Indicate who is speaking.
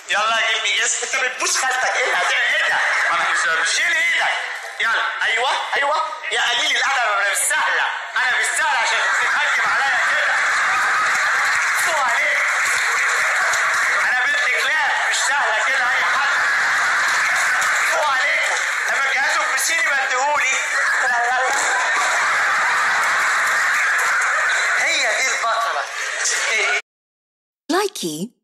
Speaker 1: يلا جيب مي اس انت بتبوس خالتك ايه هتعمل ايه ده؟ ما انا شيل ايدك يلا ايوه ايوه يا قليل الادب انا مش سهله انا مش سهله عشان تتهجم عليا كده فوق عليك انا بنت كلاب مش سهله كده اي حد فوق عليكم لما تجهزوا البسيني بندهولي هي دي البطله
Speaker 2: Likey